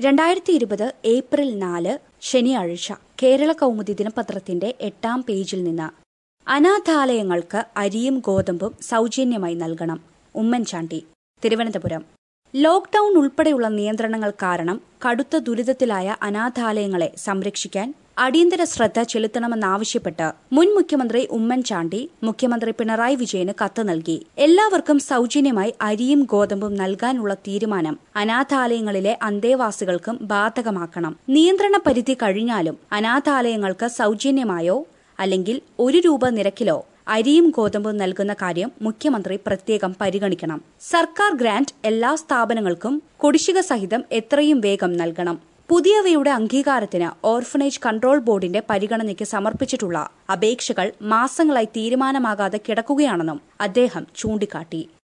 രണ്ടായിരത്തി ഇരുപത് ഏപ്രിൽ നാല് ശനിയാഴ്ച കേരള കൗമുദി ദിനപത്രത്തിന്റെ എട്ടാം പേജിൽ നിന്ന് അനാഥാലയങ്ങൾക്ക് അരിയും ഗോതമ്പും സൗജന്യമായി നൽകണം ഉമ്മൻചാണ്ടി തിരുവനന്തപുരം ലോക്ഡൌൺ ഉൾപ്പെടെയുള്ള നിയന്ത്രണങ്ങൾ കാരണം കടുത്ത ദുരിതത്തിലായ അനാഥാലയങ്ങളെ സംരക്ഷിക്കാൻ അടിയന്തര ശ്രദ്ധ ചെലുത്തണമെന്നാവശ്യപ്പെട്ട് മുൻ മുഖ്യമന്ത്രി ഉമ്മൻചാണ്ടി മുഖ്യമന്ത്രി പിണറായി വിജയന് കത്ത് നൽകി എല്ലാവർക്കും സൗജന്യമായി അരിയും ഗോതമ്പും നൽകാനുള്ള തീരുമാനം അനാഥാലയങ്ങളിലെ അന്തേവാസികൾക്കും ബാധകമാക്കണം നിയന്ത്രണ പരിധി കഴിഞ്ഞാലും അനാഥാലയങ്ങൾക്ക് സൗജന്യമായോ അല്ലെങ്കിൽ ഒരു രൂപ നിരക്കിലോ അരിയും ഗോതമ്പും നൽകുന്ന കാര്യം മുഖ്യമന്ത്രി പ്രത്യേകം പരിഗണിക്കണം സർക്കാർ ഗ്രാന്റ് എല്ലാ സ്ഥാപനങ്ങൾക്കും കുടിശ്ശിക സഹിതം എത്രയും വേഗം നൽകണം പുതിയവയുടെ അംഗീകാരത്തിന് ഓർഫനേജ് കൺട്രോൾ ബോർഡിന്റെ പരിഗണനയ്ക്ക് സമർപ്പിച്ചിട്ടുള്ള അപേക്ഷകൾ മാസങ്ങളായി തീരുമാനമാകാതെ കിടക്കുകയാണെന്നും അദ്ദേഹം ചൂണ്ടിക്കാട്ടി